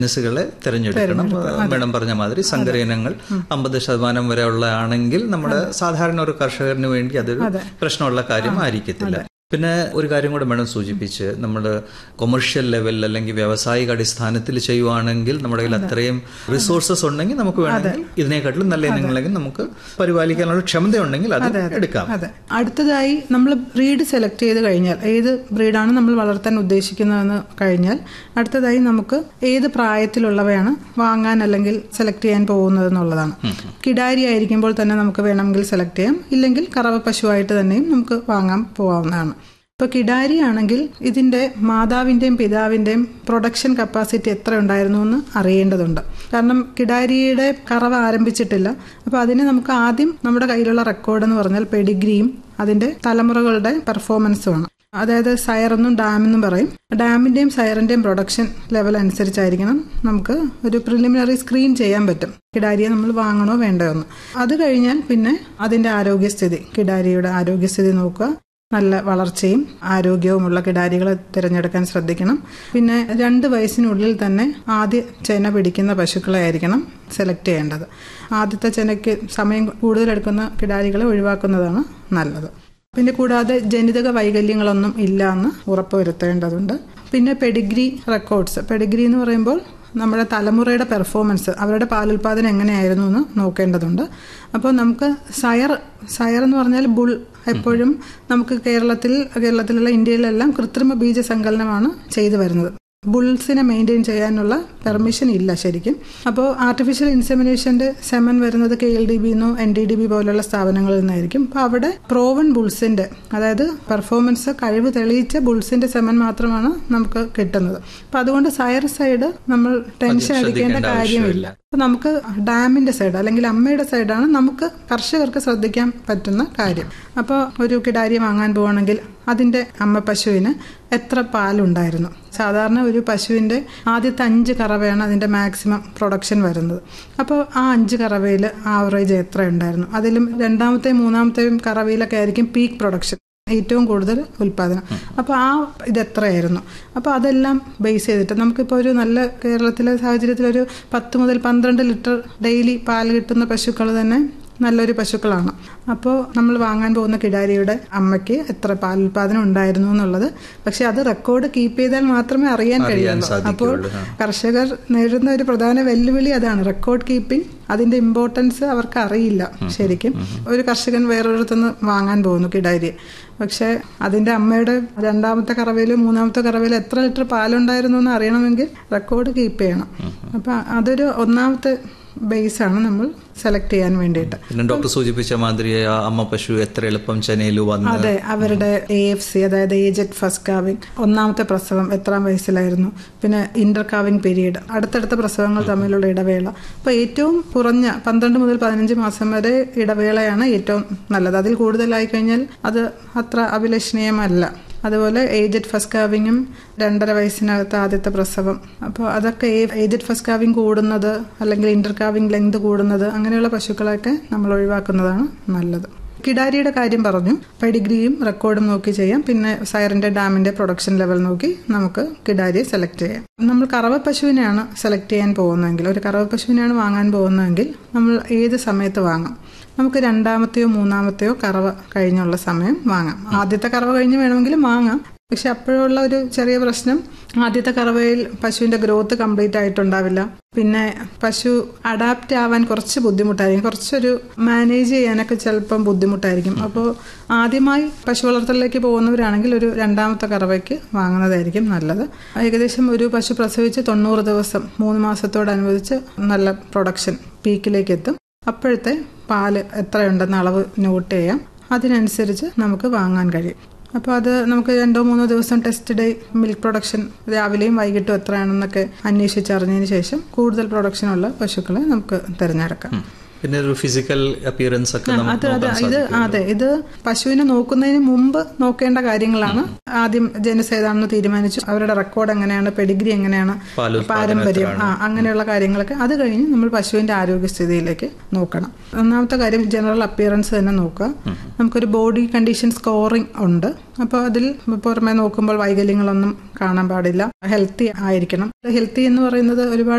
ബിസിനസ്സുകളെ തിരഞ്ഞെടുക്കണം മേഡം പറഞ്ഞ മാതിരി സങ്കര ഇനങ്ങൾ അമ്പത് ശതമാനം വരെ ഉള്ള ആണെങ്കിൽ നമ്മുടെ സാധാരണ ഒരു കർഷകന് വേണ്ടി അതൊരു പ്രശ്നമുള്ള കാര്യം ആയിരിക്കത്തില്ല പിന്നെ ഒരു കാര്യം കൂടെ മേഡം സൂചിപ്പിച്ച് നമ്മൾ കൊമേഴ്ഷ്യൽ ലെവൽ അല്ലെങ്കിൽ വ്യാവസായിക അടിസ്ഥാനത്തിൽ ചെയ്യുവാണെങ്കിൽ നമ്മുടെ കയ്യിൽ അത്രയും റിസോഴ്സസ് ഉണ്ടെങ്കിൽ നമുക്ക് വേണമെങ്കിൽ ഇതിനെക്കാട്ടിലും നല്ല ഇനങ്ങളെങ്കിൽ നമുക്ക് പരിപാലിക്കാനുള്ള ക്ഷമതയുണ്ടെങ്കിൽ അത് എടുക്കാം അതെ അടുത്തതായി നമ്മൾ ബ്രീഡ് സെലക്ട് ചെയ്ത് കഴിഞ്ഞാൽ ഏത് ബ്രീഡാണ് നമ്മൾ വളർത്താൻ ഉദ്ദേശിക്കുന്നതെന്ന് കഴിഞ്ഞാൽ അടുത്തതായി നമുക്ക് ഏത് പ്രായത്തിലുള്ളവയാണ് വാങ്ങാൻ അല്ലെങ്കിൽ സെലക്ട് ചെയ്യാൻ പോകുന്നത് എന്നുള്ളതാണ് കിടാരി ആയിരിക്കുമ്പോൾ തന്നെ നമുക്ക് വേണമെങ്കിൽ സെലക്ട് ചെയ്യാം ഇല്ലെങ്കിൽ കറവ പശുവായിട്ട് തന്നെയും നമുക്ക് വാങ്ങാൻ പോകാവുന്നതാണ് ഇപ്പോൾ കിടാരി ആണെങ്കിൽ ഇതിന്റെ മാതാവിന്റെയും പിതാവിന്റെയും പ്രൊഡക്ഷൻ കപ്പാസിറ്റി എത്ര ഉണ്ടായിരുന്നു എന്ന് അറിയേണ്ടതുണ്ട് കാരണം കിടാരിയുടെ കറവ ആരംഭിച്ചിട്ടില്ല അപ്പോൾ അതിന് നമുക്ക് ആദ്യം നമ്മുടെ കയ്യിലുള്ള റെക്കോർഡ് എന്ന് പറഞ്ഞാൽ പെഡിഗ്രിയും അതിന്റെ തലമുറകളുടെ പെർഫോമൻസുമാണ് അതായത് സയറെന്നും ഡാമെന്നും പറയും ഡാമിന്റെയും സയറിന്റെയും പ്രൊഡക്ഷൻ ലെവൽ അനുസരിച്ചായിരിക്കണം നമുക്ക് ഒരു പ്രിലിമിനറി സ്ക്രീൻ ചെയ്യാൻ പറ്റും കിടാരിയെ നമ്മൾ വാങ്ങണോ വേണ്ടയോ എന്ന് അത് കഴിഞ്ഞാൽ പിന്നെ അതിന്റെ ആരോഗ്യസ്ഥിതി കിടാരിയുടെ ആരോഗ്യസ്ഥിതി നോക്കുക നല്ല വളർച്ചയും ആരോഗ്യവുമുള്ള കിടാരികളെ തിരഞ്ഞെടുക്കാൻ ശ്രദ്ധിക്കണം പിന്നെ രണ്ട് വയസ്സിനുള്ളിൽ തന്നെ ആദ്യ ചെന പിടിക്കുന്ന പശുക്കളെ ആയിരിക്കണം സെലക്ട് ചെയ്യേണ്ടത് ആദ്യത്തെ ചെനയ്ക്ക് സമയം കൂടുതലെടുക്കുന്ന കിടാരികളെ ഒഴിവാക്കുന്നതാണ് നല്ലത് പിന്നെ കൂടാതെ ജനിതക വൈകല്യങ്ങളൊന്നും ഇല്ല എന്ന് ഉറപ്പുവരുത്തേണ്ടതുണ്ട് പിന്നെ പെഡിഗ്രി റെക്കോർഡ്സ് പെഡിഗ്രി എന്ന് പറയുമ്പോൾ നമ്മുടെ തലമുറയുടെ പെർഫോമൻസ് അവരുടെ പാലുൽപാദനം എങ്ങനെയായിരുന്നു എന്ന് നോക്കേണ്ടതുണ്ട് അപ്പോൾ നമുക്ക് സയർ സയർ എന്ന് പറഞ്ഞാൽ ബുൾ എപ്പോഴും നമുക്ക് കേരളത്തിൽ കേരളത്തിലുള്ള ഇന്ത്യയിലെല്ലാം കൃത്രിമ ബീജസങ്കലനമാണ് ചെയ്തു വരുന്നത് ബുൾസിനെ മെയിൻറ്റെയിൻ ചെയ്യാനുള്ള പെർമിഷൻ ഇല്ല ശരിക്കും അപ്പോൾ ആർട്ടിഫിഷ്യൽ ഇൻസെമിനേഷന്റെ സെമൻ വരുന്നത് കെ എൽ ഡി ബി എന്നോ എൻ ഡി ഡി ബി പോലുള്ള സ്ഥാപനങ്ങളിൽ നിന്നായിരിക്കും അപ്പോൾ അവിടെ പ്രോവൻ ബുൾസിന്റെ അതായത് പെർഫോമൻസ് കഴിവ് തെളിയിച്ച ബുൾസിന്റെ സെമൻ മാത്രമാണ് നമുക്ക് കിട്ടുന്നത് അപ്പം അതുകൊണ്ട് സയർ സൈഡ് നമ്മൾ ടെൻഷൻ അടിക്കേണ്ട കാര്യമില്ല അപ്പൊ നമുക്ക് ഡാമിന്റെ സൈഡ് അല്ലെങ്കിൽ അമ്മയുടെ സൈഡാണ് നമുക്ക് കർഷകർക്ക് ശ്രദ്ധിക്കാൻ പറ്റുന്ന കാര്യം അപ്പോൾ ഒരു കിടാരി വാങ്ങാൻ പോവാണെങ്കിൽ അതിന്റെ അമ്മ പശുവിന് എത്ര പാലുണ്ടായിരുന്നു സാധാരണ ഒരു പശുവിന്റെ ആദ്യത്തെ അഞ്ച് കറവയാണ് അതിന്റെ മാക്സിമം പ്രൊഡക്ഷൻ വരുന്നത് അപ്പോൾ ആ അഞ്ച് കറവയിൽ ആവറേജ് എത്ര ഉണ്ടായിരുന്നു അതിലും രണ്ടാമത്തെയും മൂന്നാമത്തെയും കറവയിലൊക്കെ ആയിരിക്കും പീക്ക് പ്രൊഡക്ഷൻ ഏറ്റവും കൂടുതൽ ഉൽപാദനം അപ്പോൾ ആ ഇത് എത്രയായിരുന്നു അപ്പോൾ അതെല്ലാം ബേസ് ചെയ്തിട്ട് നമുക്കിപ്പോൾ ഒരു നല്ല കേരളത്തിലെ സാഹചര്യത്തിൽ ഒരു പത്ത് മുതൽ പന്ത്രണ്ട് ലിറ്റർ ഡെയിലി പാൽ കിട്ടുന്ന പശുക്കൾ തന്നെ നല്ലൊരു പശുക്കളാണ് അപ്പോൾ നമ്മൾ വാങ്ങാൻ പോകുന്ന കിടാരിയുടെ അമ്മയ്ക്ക് എത്ര പാലുൽപാദനം ഉണ്ടായിരുന്നു എന്നുള്ളത് പക്ഷെ അത് റെക്കോർഡ് കീപ്പ് ചെയ്താൽ മാത്രമേ അറിയാൻ കഴിയുള്ളൂ അപ്പോൾ കർഷകർ നേരിടുന്ന ഒരു പ്രധാന വെല്ലുവിളി അതാണ് റെക്കോർഡ് കീപ്പിംഗ് അതിന്റെ ഇമ്പോർട്ടൻസ് അവർക്ക് അറിയില്ല ശരിക്കും ഒരു കർഷകൻ വേറൊരിടത്തുനിന്ന് വാങ്ങാൻ പോകുന്നു കിടാരിയെ പക്ഷെ അതിന്റെ അമ്മയുടെ രണ്ടാമത്തെ കറവയിലും മൂന്നാമത്തെ കറവയിലും എത്ര ലിറ്റർ പാലുണ്ടായിരുന്നു എന്ന് അറിയണമെങ്കിൽ റെക്കോർഡ് കീപ്പ് ചെയ്യണം അപ്പൊ അതൊരു ഒന്നാമത്തെ ബേസ് ആണ് നമ്മൾ സെലക്ട് ചെയ്യാൻ വേണ്ടിയിട്ട് പിന്നെ ഡോക്ടർ സൂചിപ്പിച്ച മാതിരി ആ അമ്മ പശു എത്ര എളുപ്പം ചെനയിൽ വന്ന് അതെ അവരുടെ എ എഫ് സി അതായത് ഏജഡ് ഫസ്റ്റ് കാവിംഗ് ഒന്നാമത്തെ പ്രസവം എത്രാം വയസ്സിലായിരുന്നു പിന്നെ ഇന്റർ കാവിംഗ് പീരീഡ് അടുത്തടുത്ത പ്രസവങ്ങൾ തമ്മിലുള്ള ഇടവേള അപ്പോൾ ഏറ്റവും കുറഞ്ഞ പന്ത്രണ്ട് മുതൽ പതിനഞ്ച് മാസം വരെ ഇടവേളയാണ് ഏറ്റവും നല്ലത് അതിൽ കൂടുതലായി കഴിഞ്ഞാൽ അത് അത്ര അഭിലഷണീയമല്ല അതുപോലെ ഏജഡ് ഫസ്റ്റ് കാവിങ്ങും രണ്ടര വയസ്സിനകത്ത് ആദ്യത്തെ പ്രസവം അപ്പോൾ അതൊക്കെ ഏജഡ് ഫസ്റ്റ് കാവിങ് കൂടുന്നത് അല്ലെങ്കിൽ ഇന്റർ കാവിങ് ലെങ്ത് കൂടുന്നത് അങ്ങനെയുള്ള പശുക്കളൊക്കെ നമ്മൾ ഒഴിവാക്കുന്നതാണ് നല്ലത് കിടാരിയുടെ കാര്യം പറഞ്ഞു പെഡിഗ്രിയും റെക്കോർഡും നോക്കി ചെയ്യാം പിന്നെ സയറിന്റെ ഡാമിന്റെ പ്രൊഡക്ഷൻ ലെവൽ നോക്കി നമുക്ക് കിടാരിയെ സെലക്ട് ചെയ്യാം നമ്മൾ കറവ പശുവിനെയാണ് സെലക്ട് ചെയ്യാൻ പോകുന്നതെങ്കിൽ ഒരു കറവ പശുവിനെയാണ് വാങ്ങാൻ പോകുന്നതെങ്കിൽ നമ്മൾ ഏത് സമയത്ത് വാങ്ങാം നമുക്ക് രണ്ടാമത്തെയോ മൂന്നാമത്തെയോ കറവ കഴിഞ്ഞുള്ള സമയം വാങ്ങാം ആദ്യത്തെ കറവ കഴിഞ്ഞ് വേണമെങ്കിലും വാങ്ങാം പക്ഷെ അപ്പോഴുള്ള ഒരു ചെറിയ പ്രശ്നം ആദ്യത്തെ കറവയിൽ പശുവിന്റെ ഗ്രോത്ത് കംപ്ലീറ്റ് ആയിട്ടുണ്ടാവില്ല പിന്നെ പശു അഡാപ്റ്റ് ആവാൻ കുറച്ച് ബുദ്ധിമുട്ടായിരിക്കും കുറച്ചൊരു മാനേജ് ചെയ്യാനൊക്കെ ചിലപ്പം ബുദ്ധിമുട്ടായിരിക്കും അപ്പോൾ ആദ്യമായി പശു വളർത്തലിലേക്ക് പോകുന്നവരാണെങ്കിൽ ഒരു രണ്ടാമത്തെ കറവയ്ക്ക് വാങ്ങുന്നതായിരിക്കും നല്ലത് ഏകദേശം ഒരു പശു പ്രസവിച്ച് തൊണ്ണൂറ് ദിവസം മൂന്ന് മാസത്തോടനുബന്ധിച്ച് നല്ല പ്രൊഡക്ഷൻ പീക്കിലേക്ക് എത്തും അപ്പോഴത്തെ പാല് എത്രയുണ്ടെന്ന് അളവ് നോട്ട് ചെയ്യാം അതിനനുസരിച്ച് നമുക്ക് വാങ്ങാൻ കഴിയും അപ്പോൾ അത് നമുക്ക് രണ്ടോ മൂന്നോ ദിവസം ടെസ്റ്റ് ഡേ മിൽക്ക് പ്രൊഡക്ഷൻ രാവിലെയും വൈകിട്ടും എത്രയാണെന്നൊക്കെ അന്വേഷിച്ചറിഞ്ഞതിന് ശേഷം കൂടുതൽ പ്രൊഡക്ഷനുള്ള പശുക്കളെ നമുക്ക് തിരഞ്ഞെടുക്കാം പിന്നെ ഒരു ഫിസിക്കൽ അപ്പിയറൻസ് ഒക്കെ അത് അതെ ഇത് അതെ ഇത് പശുവിനെ നോക്കുന്നതിന് മുമ്പ് നോക്കേണ്ട കാര്യങ്ങളാണ് ആദ്യം ജനസ് ഏതാണെന്ന് തീരുമാനിച്ചു അവരുടെ റെക്കോർഡ് എങ്ങനെയാണ് പെഡിഗ്രി എങ്ങനെയാണ് പാരമ്പര്യം ആ അങ്ങനെയുള്ള കാര്യങ്ങളൊക്കെ അത് കഴിഞ്ഞ് നമ്മൾ പശുവിന്റെ ആരോഗ്യസ്ഥിതിയിലേക്ക് നോക്കണം ഒന്നാമത്തെ കാര്യം ജനറൽ അപ്പിയറൻസ് തന്നെ നോക്കുക നമുക്കൊരു ബോഡി കണ്ടീഷൻ സ്കോറിംഗ് ഉണ്ട് അപ്പോൾ അതിൽ പുറമെ നോക്കുമ്പോൾ വൈകല്യങ്ങളൊന്നും കാണാൻ പാടില്ല ഹെൽത്തി ആയിരിക്കണം ഹെൽത്തി എന്ന് പറയുന്നത് ഒരുപാട്